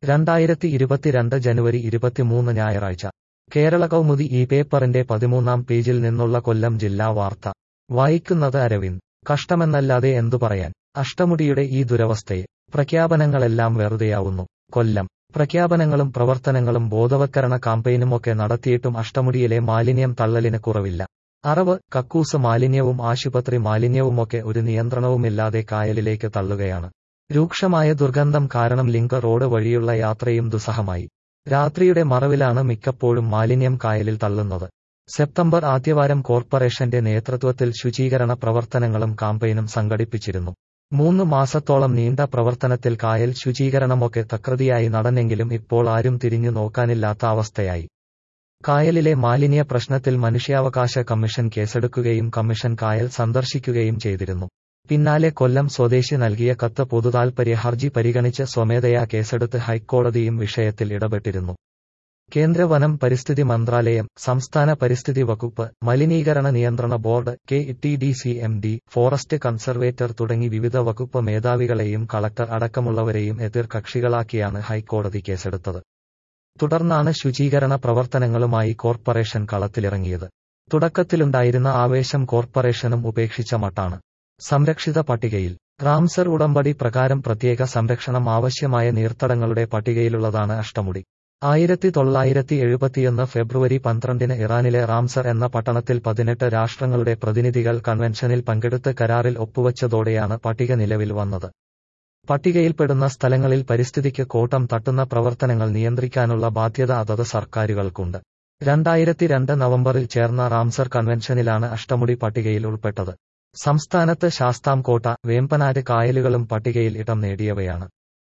രണ്ടായിരത്തി ഇരുപത്തിരണ്ട് ജനുവരി ഇരുപത്തിമൂന്ന് ഞായറാഴ്ച കേരള കൗമുദി ഈ പേപ്പറിന്റെ പതിമൂന്നാം പേജിൽ നിന്നുള്ള കൊല്ലം ജില്ലാ വാർത്ത വായിക്കുന്നത് അരവിന്ദ് കഷ്ടമെന്നല്ലാതെ എന്തു പറയാൻ അഷ്ടമുടിയുടെ ഈ ദുരവസ്ഥയെ പ്രഖ്യാപനങ്ങളെല്ലാം വെറുതെയാവുന്നു കൊല്ലം പ്രഖ്യാപനങ്ങളും പ്രവർത്തനങ്ങളും ബോധവത്കരണ കാമ്പയിനുമൊക്കെ നടത്തിയിട്ടും അഷ്ടമുടിയിലെ മാലിന്യം തള്ളലിന് കുറവില്ല അറവ് കക്കൂസ് മാലിന്യവും ആശുപത്രി മാലിന്യവുമൊക്കെ ഒരു നിയന്ത്രണവുമില്ലാതെ കായലിലേക്ക് തള്ളുകയാണ് രൂക്ഷമായ ദുർഗന്ധം കാരണം ലിങ്ക് റോഡ് വഴിയുള്ള യാത്രയും ദുസ്സഹമായി രാത്രിയുടെ മറവിലാണ് മിക്കപ്പോഴും മാലിന്യം കായലിൽ തള്ളുന്നത് സെപ്റ്റംബർ ആദ്യവാരം കോർപ്പറേഷന്റെ നേതൃത്വത്തിൽ ശുചീകരണ പ്രവർത്തനങ്ങളും കാമ്പയിനും സംഘടിപ്പിച്ചിരുന്നു മൂന്ന് മാസത്തോളം നീണ്ട പ്രവർത്തനത്തിൽ കായൽ ശുചീകരണമൊക്കെ തകൃതിയായി നടന്നെങ്കിലും ഇപ്പോൾ ആരും തിരിഞ്ഞു നോക്കാനില്ലാത്ത അവസ്ഥയായി കായലിലെ മാലിന്യ പ്രശ്നത്തിൽ മനുഷ്യാവകാശ കമ്മീഷൻ കേസെടുക്കുകയും കമ്മീഷൻ കായൽ സന്ദർശിക്കുകയും ചെയ്തിരുന്നു പിന്നാലെ കൊല്ലം സ്വദേശി നൽകിയ കത്ത് പൊതുതാൽപര്യ ഹർജി പരിഗണിച്ച് സ്വമേധയാ കേസെടുത്ത് ഹൈക്കോടതിയും വിഷയത്തിൽ ഇടപെട്ടിരുന്നു കേന്ദ്ര വനം പരിസ്ഥിതി മന്ത്രാലയം സംസ്ഥാന പരിസ്ഥിതി വകുപ്പ് മലിനീകരണ നിയന്ത്രണ board K T D C M D forest conservator തുടങ്ങി വിവിധ വകുപ്പ് മേധാവികളെയും കളക്ടർ അടക്കമുള്ളവരെയും എതിർ കക്ഷികളാക്കിയാണ് ഹൈക്കോടതി കേസെടുത്തത് തുടർന്നാണ് ശുചീകരണ പ്രവർത്തനങ്ങളുമായി കോർപ്പറേഷൻ കളത്തിലിറങ്ങിയത് തുടക്കത്തിലുണ്ടായിരുന്ന ആവേശം കോർപ്പറേഷനും ഉപേക്ഷിച്ച മട്ടാണ് സംരക്ഷിത പട്ടികയിൽ റാംസർ ഉടമ്പടി പ്രകാരം പ്രത്യേക സംരക്ഷണം ആവശ്യമായ നീർത്തടങ്ങളുടെ പട്ടികയിലുള്ളതാണ് അഷ്ടമുടി ആയിരത്തി തൊള്ളായിരത്തി എഴുപത്തിയൊന്ന് ഫെബ്രുവരി പന്ത്രണ്ടിന് ഇറാനിലെ റാംസർ എന്ന പട്ടണത്തിൽ പതിനെട്ട് രാഷ്ട്രങ്ങളുടെ പ്രതിനിധികൾ കൺവെൻഷനിൽ പങ്കെടുത്ത് കരാറിൽ ഒപ്പുവച്ചതോടെയാണ് പട്ടിക നിലവിൽ വന്നത് പട്ടികയിൽപ്പെടുന്ന സ്ഥലങ്ങളിൽ പരിസ്ഥിതിക്ക് കോട്ടം തട്ടുന്ന പ്രവർത്തനങ്ങൾ നിയന്ത്രിക്കാനുള്ള ബാധ്യത അതത് സർക്കാരുകൾക്കുണ്ട് രണ്ടായിരത്തി രണ്ട് നവംബറിൽ ചേർന്ന റാംസർ കൺവെൻഷനിലാണ് അഷ്ടമുടി പട്ടികയിൽ ഉൾപ്പെട്ടത് സംസ്ഥാനത്ത് ശാസ്താംകോട്ട വേമ്പനാട് കായലുകളും പട്ടികയിൽ ഇടം നേടിയവയാണ്